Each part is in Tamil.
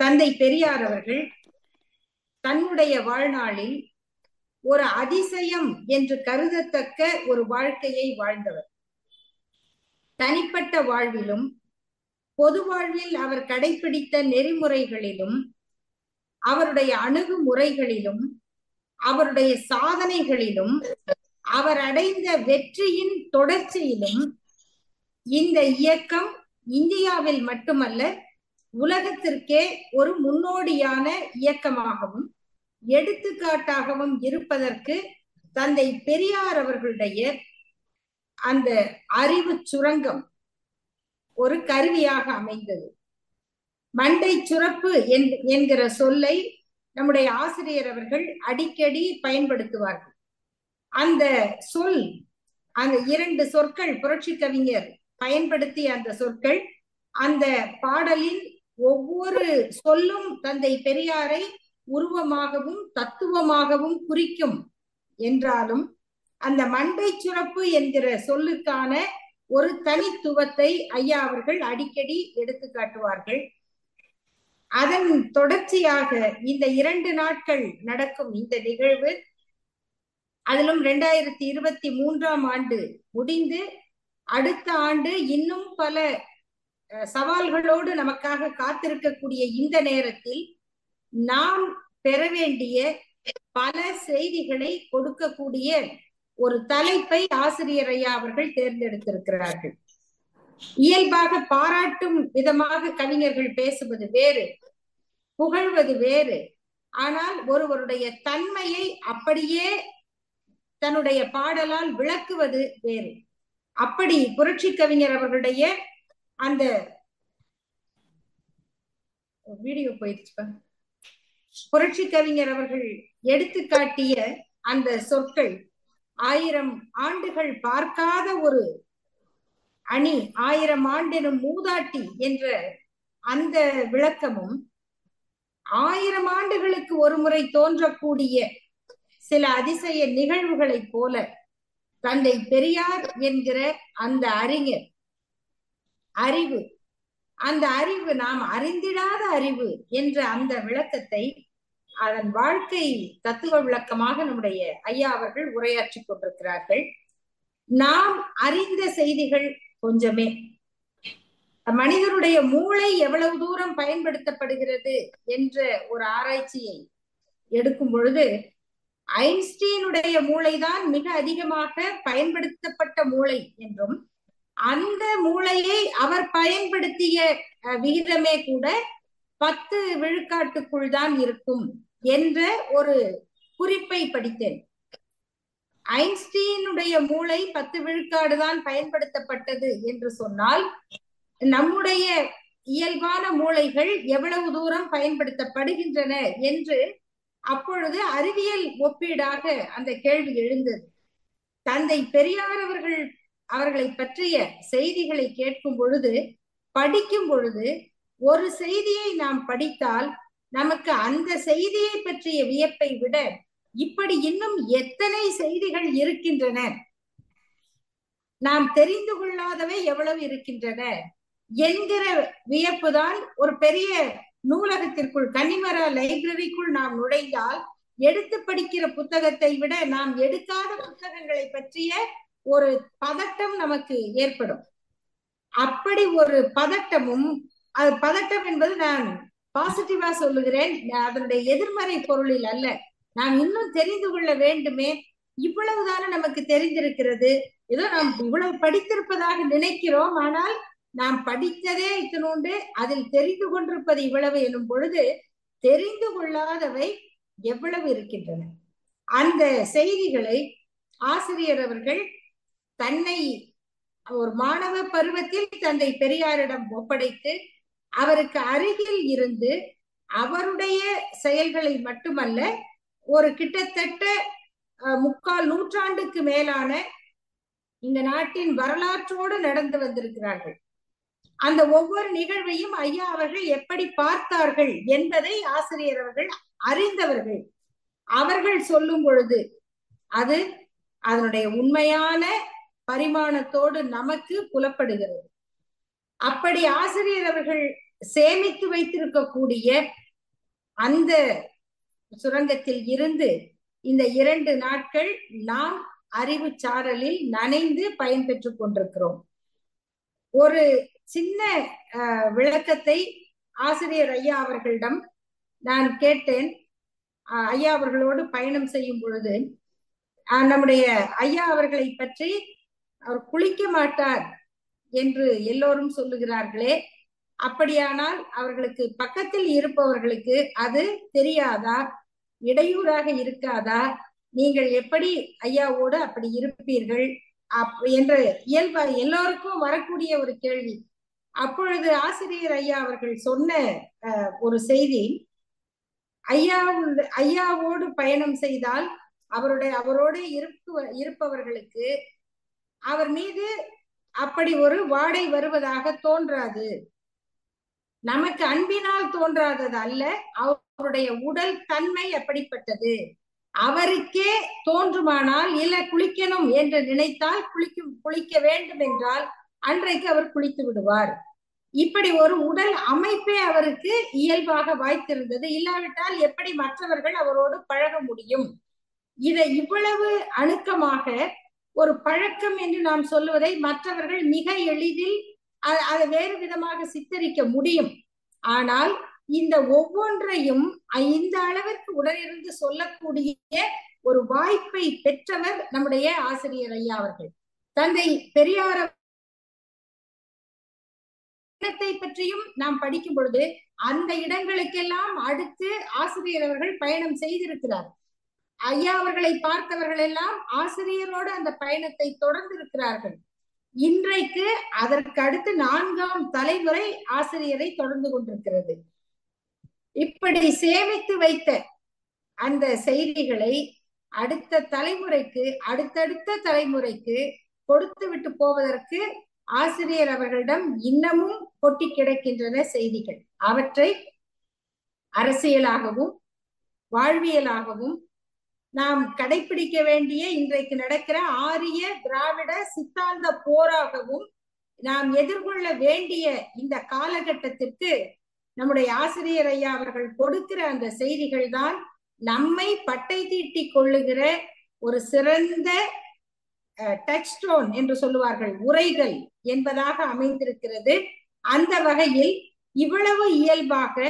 தந்தை பெரியார் அவர்கள் தன்னுடைய வாழ்நாளில் ஒரு அதிசயம் என்று கருதத்தக்க ஒரு வாழ்க்கையை வாழ்ந்தவர் தனிப்பட்ட வாழ்விலும் பொது வாழ்வில் அவர் கடைபிடித்த நெறிமுறைகளிலும் அவருடைய அணுகுமுறைகளிலும் அவருடைய சாதனைகளிலும் அவர் அடைந்த வெற்றியின் தொடர்ச்சியிலும் இந்த இயக்கம் இந்தியாவில் மட்டுமல்ல உலகத்திற்கே ஒரு முன்னோடியான இயக்கமாகவும் எடுத்துக்காட்டாகவும் இருப்பதற்கு தந்தை பெரியார் அவர்களுடைய அந்த அறிவு சுரங்கம் ஒரு கருவியாக அமைந்தது மண்டை சுரப்பு என்கிற சொல்லை நம்முடைய ஆசிரியர் அவர்கள் அடிக்கடி பயன்படுத்துவார்கள் அந்த சொல் அந்த இரண்டு சொற்கள் புரட்சி கவிஞர் பயன்படுத்திய அந்த சொற்கள் அந்த பாடலின் ஒவ்வொரு சொல்லும் தந்தை பெரியாரை உருவமாகவும் தத்துவமாகவும் குறிக்கும் என்றாலும் அந்த மண்டை சுரப்பு என்கிற சொல்லுக்கான ஒரு தனித்துவத்தை ஐயா அவர்கள் அடிக்கடி எடுத்து காட்டுவார்கள் அதன் தொடர்ச்சியாக இந்த இரண்டு நாட்கள் நடக்கும் இந்த நிகழ்வு அதிலும் இரண்டாயிரத்தி இருபத்தி மூன்றாம் ஆண்டு முடிந்து அடுத்த ஆண்டு இன்னும் பல சவால்களோடு நமக்காக காத்திருக்கக்கூடிய இந்த நேரத்தில் நாம் பெற வேண்டிய பல செய்திகளை கொடுக்கக்கூடிய ஒரு தலைப்பை ஆசிரியர் ஐயா அவர்கள் தேர்ந்தெடுத்திருக்கிறார்கள் இயல்பாக பாராட்டும் விதமாக கவிஞர்கள் பேசுவது வேறு புகழ்வது வேறு ஆனால் ஒருவருடைய தன்மையை அப்படியே தன்னுடைய பாடலால் விளக்குவது வேறு அப்படி புரட்சி கவிஞர் அவர்களுடைய அந்த வீடியோ போயிடுச்சுப்பா புரட்சி கவிஞர் அவர்கள் எடுத்து காட்டிய அந்த சொற்கள் ஆயிரம் ஆண்டுகள் பார்க்காத ஒரு அணி ஆயிரம் ஆண்டெனும் மூதாட்டி என்ற அந்த விளக்கமும் ஆயிரம் ஆண்டுகளுக்கு ஒரு முறை தோன்றக்கூடிய சில அதிசய நிகழ்வுகளைப் போல தந்தை பெரியார் என்கிற அந்த அறிஞர் அறிவு அந்த அறிவு நாம் அறிந்திடாத அறிவு என்ற அந்த விளக்கத்தை அதன் வாழ்க்கை தத்துவ விளக்கமாக நம்முடைய ஐயா அவர்கள் உரையாற்றி கொண்டிருக்கிறார்கள் நாம் அறிந்த செய்திகள் கொஞ்சமே மனிதனுடைய மூளை எவ்வளவு தூரம் பயன்படுத்தப்படுகிறது என்ற ஒரு ஆராய்ச்சியை எடுக்கும் பொழுது ஐன்ஸ்டீனுடைய மூளைதான் மிக அதிகமாக பயன்படுத்தப்பட்ட மூளை என்றும் அந்த மூளையை அவர் பயன்படுத்திய விகிதமே கூட பத்து விழுக்காட்டுக்குள் தான் இருக்கும் என்ற ஒரு குறிப்பை படித்தேன் ஐன்ஸ்டீனுடைய மூளை பத்து விழுக்காடு தான் பயன்படுத்தப்பட்டது என்று சொன்னால் நம்முடைய இயல்பான மூளைகள் எவ்வளவு தூரம் பயன்படுத்தப்படுகின்றன என்று அப்பொழுது அறிவியல் ஒப்பீடாக அந்த கேள்வி எழுந்தது தந்தை பெரியார் அவர்கள் அவர்களை பற்றிய செய்திகளை கேட்கும் பொழுது படிக்கும் பொழுது ஒரு செய்தியை நாம் படித்தால் நமக்கு அந்த செய்தியை பற்றிய வியப்பை விட இப்படி இன்னும் எத்தனை செய்திகள் இருக்கின்றன நாம் தெரிந்து கொள்ளாதவை எவ்வளவு இருக்கின்றன என்கிற வியப்புதான் ஒரு பெரிய நூலகத்திற்குள் கன்னிமரா லைப்ரரிக்குள் நாம் நுழைந்தால் எடுத்து படிக்கிற புத்தகத்தை விட நாம் எடுக்காத புத்தகங்களை பற்றிய ஒரு பதட்டம் நமக்கு ஏற்படும் அப்படி ஒரு பதட்டமும் அது பதட்டம் என்பது நான் பாசிட்டிவா சொல்லுகிறேன் அதனுடைய எதிர்மறை பொருளில் அல்ல நாம் இன்னும் தெரிந்து கொள்ள வேண்டுமே இவ்வளவுதானே நமக்கு தெரிந்திருக்கிறது ஏதோ நாம் இவ்வளவு படித்திருப்பதாக நினைக்கிறோம் ஆனால் நாம் படித்ததே இத்தனோண்டு அதில் தெரிந்து கொண்டிருப்பது இவ்வளவு எனும் பொழுது தெரிந்து கொள்ளாதவை எவ்வளவு இருக்கின்றன அந்த செய்திகளை ஆசிரியர் அவர்கள் தன்னை ஒரு மாணவ பருவத்தில் தந்தை பெரியாரிடம் ஒப்படைத்து அவருக்கு அருகில் இருந்து அவருடைய செயல்களை மட்டுமல்ல ஒரு கிட்டத்தட்ட முக்கால் நூற்றாண்டுக்கு மேலான இந்த நாட்டின் வரலாற்றோடு நடந்து வந்திருக்கிறார்கள் அந்த ஒவ்வொரு நிகழ்வையும் ஐயா அவர்கள் எப்படி பார்த்தார்கள் என்பதை ஆசிரியர் அவர்கள் அறிந்தவர்கள் அவர்கள் சொல்லும் பொழுது அது அதனுடைய உண்மையான பரிமாணத்தோடு நமக்கு புலப்படுகிறது அப்படி ஆசிரியர் அவர்கள் சேமித்து வைத்திருக்கக்கூடிய அந்த சுரங்கத்தில் இருந்து இந்த இரண்டு நாட்கள் நாம் அறிவு சாரலில் நனைந்து பயன்பெற்றுக் கொண்டிருக்கிறோம் ஒரு சின்ன விளக்கத்தை ஆசிரியர் ஐயா அவர்களிடம் நான் கேட்டேன் ஐயா அவர்களோடு பயணம் செய்யும் பொழுது நம்முடைய ஐயா அவர்களை பற்றி அவர் குளிக்க மாட்டார் என்று எல்லோரும் சொல்லுகிறார்களே அப்படியானால் அவர்களுக்கு பக்கத்தில் இருப்பவர்களுக்கு அது தெரியாதா இடையூறாக இருக்காதா நீங்கள் எப்படி ஐயாவோடு அப்படி இருப்பீர்கள் என்ற இயல்பா எல்லோருக்கும் வரக்கூடிய ஒரு கேள்வி அப்பொழுது ஆசிரியர் ஐயா அவர்கள் சொன்ன ஒரு செய்தி ஐயா ஐயாவோடு பயணம் செய்தால் அவருடைய அவரோடு இருப்பு இருப்பவர்களுக்கு அவர் மீது அப்படி ஒரு வாடை வருவதாக தோன்றாது நமக்கு அன்பினால் தோன்றாதது அல்ல அவருடைய உடல் தன்மை அப்படிப்பட்டது அவருக்கே தோன்றுமானால் இல்ல குளிக்கணும் என்று நினைத்தால் குளிக்கும் குளிக்க வேண்டும் என்றால் அன்றைக்கு அவர் குளித்து விடுவார் இப்படி ஒரு உடல் அமைப்பே அவருக்கு இயல்பாக வாய்த்திருந்தது இல்லாவிட்டால் எப்படி மற்றவர்கள் அவரோடு பழக முடியும் இதை இவ்வளவு அணுக்கமாக ஒரு பழக்கம் என்று நாம் சொல்லுவதை மற்றவர்கள் மிக எளிதில் அதை வேறு விதமாக சித்தரிக்க முடியும் ஆனால் இந்த ஒவ்வொன்றையும் இந்த அளவிற்கு உடனிருந்து சொல்லக்கூடிய ஒரு வாய்ப்பை பெற்றவர் நம்முடைய ஆசிரியர் ஐயா அவர்கள் தந்தை பெரியார் இடத்தை பற்றியும் நாம் படிக்கும் பொழுது அந்த இடங்களுக்கெல்லாம் அடுத்து ஆசிரியர் அவர்கள் பயணம் செய்திருக்கிறார் ஐயா அவர்களை பார்த்தவர்கள் எல்லாம் ஆசிரியரோடு அந்த பயணத்தை தொடர்ந்து இருக்கிறார்கள் இன்றைக்கு அதற்கு அடுத்து நான்காம் தலைமுறை ஆசிரியரை தொடர்ந்து கொண்டிருக்கிறது இப்படி சேமித்து வைத்த அந்த செய்திகளை அடுத்த தலைமுறைக்கு அடுத்தடுத்த தலைமுறைக்கு கொடுத்து விட்டு போவதற்கு ஆசிரியர் அவர்களிடம் இன்னமும் கொட்டி கிடக்கின்றன செய்திகள் அவற்றை அரசியலாகவும் வாழ்வியலாகவும் நாம் கடைபிடிக்க வேண்டிய இன்றைக்கு நடக்கிற ஆரிய திராவிட சித்தாந்த போராகவும் நாம் எதிர்கொள்ள வேண்டிய இந்த காலகட்டத்திற்கு நம்முடைய ஆசிரியர் ஐயா அவர்கள் கொடுக்கிற அந்த செய்திகள் தான் நம்மை பட்டை தீட்டி கொள்ளுகிற ஒரு சிறந்த டச் ஸ்டோன் என்று சொல்லுவார்கள் உரைகள் என்பதாக அமைந்திருக்கிறது அந்த வகையில் இவ்வளவு இயல்பாக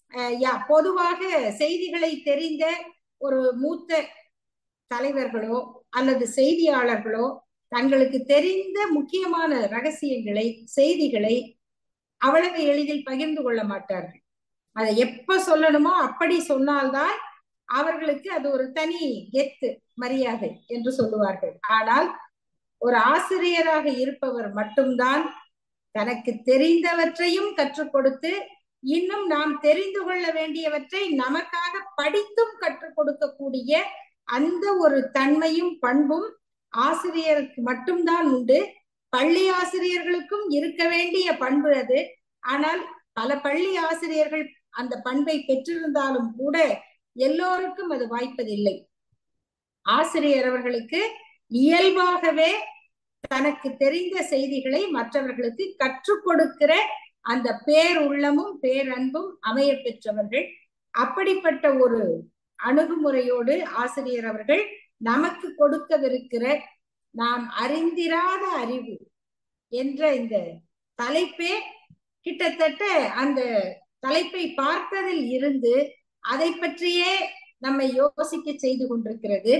பொதுவாக செய்திகளை தெரிந்த ஒரு மூத்த தலைவர்களோ அல்லது செய்தியாளர்களோ தங்களுக்கு தெரிந்த முக்கியமான ரகசியங்களை செய்திகளை அவ்வளவு எளிதில் பகிர்ந்து கொள்ள மாட்டார்கள் அதை எப்ப சொல்லணுமோ அப்படி சொன்னால்தான் அவர்களுக்கு அது ஒரு தனி கெத்து மரியாதை என்று சொல்லுவார்கள் ஆனால் ஒரு ஆசிரியராக இருப்பவர் மட்டும்தான் தனக்கு தெரிந்தவற்றையும் கற்றுக் கொடுத்து இன்னும் நாம் தெரிந்து கொள்ள வேண்டியவற்றை நமக்காக படித்தும் கற்றுக் கொடுக்கக்கூடிய அந்த ஒரு தன்மையும் பண்பும் ஆசிரியருக்கு மட்டும்தான் உண்டு பள்ளி ஆசிரியர்களுக்கும் இருக்க வேண்டிய பண்பு அது ஆனால் பல பள்ளி ஆசிரியர்கள் அந்த பண்பை பெற்றிருந்தாலும் கூட எல்லோருக்கும் அது வாய்ப்பதில்லை ஆசிரியர் அவர்களுக்கு இயல்பாகவே தனக்கு தெரிந்த செய்திகளை மற்றவர்களுக்கு கற்றுக் கொடுக்கிற அந்த பேருள்ளமும் பேரன்பும் அமைய பெற்றவர்கள் அப்படிப்பட்ட ஒரு அணுகுமுறையோடு ஆசிரியர் அவர்கள் நமக்கு கொடுக்கவிருக்கிற நாம் அறிந்திராத அறிவு என்ற இந்த தலைப்பே கிட்டத்தட்ட அந்த தலைப்பை பார்த்ததில் இருந்து அதை பற்றியே நம்மை யோசிக்க செய்து கொண்டிருக்கிறது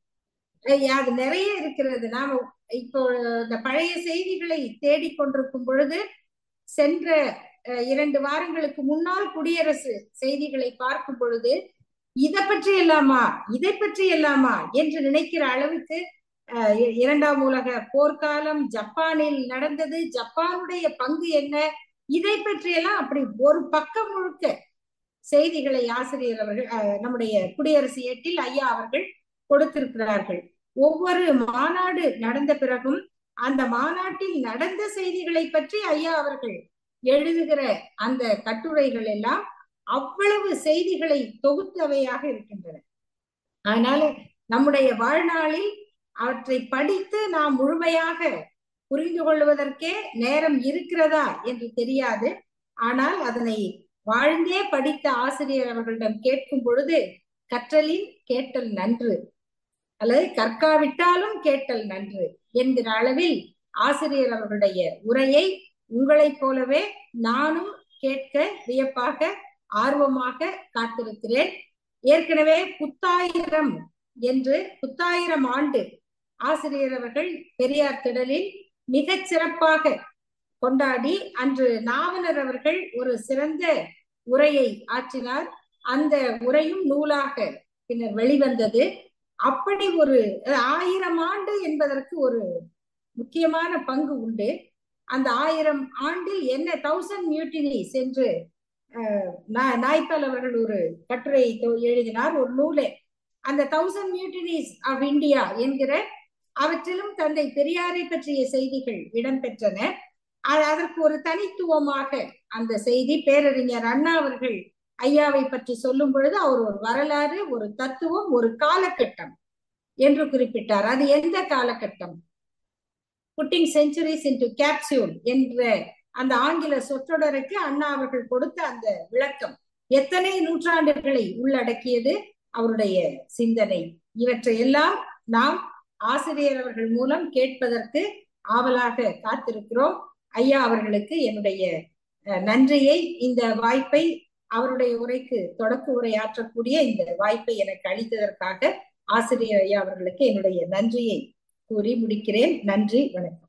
அது நிறைய இருக்கிறது நாம இப்போ இந்த பழைய செய்திகளை தேடிக்கொண்டிருக்கும் பொழுது சென்ற இரண்டு வாரங்களுக்கு முன்னால் குடியரசு செய்திகளை பார்க்கும் பொழுது இதை பற்றி எல்லாமா இதை பற்றி எல்லாமா என்று நினைக்கிற அளவுக்கு இரண்டாம் உலக போர்க்காலம் ஜப்பானில் நடந்தது ஜப்பானுடைய பங்கு என்ன இதை பற்றியெல்லாம் அப்படி ஒரு பக்கம் முழுக்க செய்திகளை ஆசிரியர் அவர்கள் நம்முடைய குடியரசு ஏட்டில் ஐயா அவர்கள் கொடுத்திருக்கிறார்கள் ஒவ்வொரு மாநாடு நடந்த பிறகும் அந்த மாநாட்டில் நடந்த செய்திகளை பற்றி ஐயா அவர்கள் எழுதுகிற அந்த கட்டுரைகள் எல்லாம் அவ்வளவு செய்திகளை தொகுத்தவையாக இருக்கின்றன அதனால நம்முடைய வாழ்நாளில் அவற்றை படித்து நாம் முழுமையாக புரிந்து கொள்வதற்கே நேரம் இருக்கிறதா என்று தெரியாது ஆனால் அதனை வாழ்ந்தே படித்த ஆசிரியர் அவர்களிடம் கேட்கும் பொழுது கற்றலின் கேட்டல் நன்று அல்லது கற்காவிட்டாலும் கேட்டல் நன்று என்கிற அளவில் ஆசிரியர் அவர்களுடைய உரையை உங்களைப் போலவே நானும் கேட்க வியப்பாக ஆர்வமாக காத்திருக்கிறேன் ஏற்கனவே புத்தாயிரம் என்று புத்தாயிரம் ஆண்டு ஆசிரியர் அவர்கள் பெரியார் திடலில் மிகச் சிறப்பாக கொண்டாடி அன்று நாவலர் அவர்கள் ஒரு சிறந்த உரையை ஆற்றினார் அந்த உரையும் நூலாக பின்னர் வெளிவந்தது அப்படி ஒரு ஆயிரம் ஆண்டு என்பதற்கு ஒரு முக்கியமான பங்கு உண்டு அந்த ஆயிரம் ஆண்டில் என்ன தௌசண்ட் மியூட்டினிஸ் என்று நாய்பால் அவர்கள் ஒரு கட்டுரை எழுதினார் ஒரு நூலே அந்த தௌசண்ட் மியூட்டினிஸ் ஆஃப் இந்தியா என்கிற அவற்றிலும் தந்தை பெரியாரை பற்றிய செய்திகள் இடம்பெற்றன அதற்கு ஒரு தனித்துவமாக அந்த செய்தி பேரறிஞர் அண்ணா அவர்கள் ஐயாவை பற்றி சொல்லும் பொழுது அவர் ஒரு வரலாறு ஒரு தத்துவம் ஒரு காலகட்டம் என்று குறிப்பிட்டார் அது எந்த காலகட்டம் புட்டிங் செஞ்சுரிஸ் இன்டு கேப்சியூல் என்ற அந்த ஆங்கில சொற்றொடருக்கு அண்ணா அவர்கள் கொடுத்த அந்த விளக்கம் எத்தனை நூற்றாண்டுகளை உள்ளடக்கியது அவருடைய சிந்தனை இவற்றை எல்லாம் நாம் ஆசிரியர் அவர்கள் மூலம் கேட்பதற்கு ஆவலாக காத்திருக்கிறோம் ஐயா அவர்களுக்கு என்னுடைய நன்றியை இந்த வாய்ப்பை அவருடைய உரைக்கு தொடக்க உரையாற்றக்கூடிய இந்த வாய்ப்பை எனக்கு அளித்ததற்காக ஆசிரியர் ஐயா அவர்களுக்கு என்னுடைய நன்றியை கூறி முடிக்கிறேன் நன்றி வணக்கம்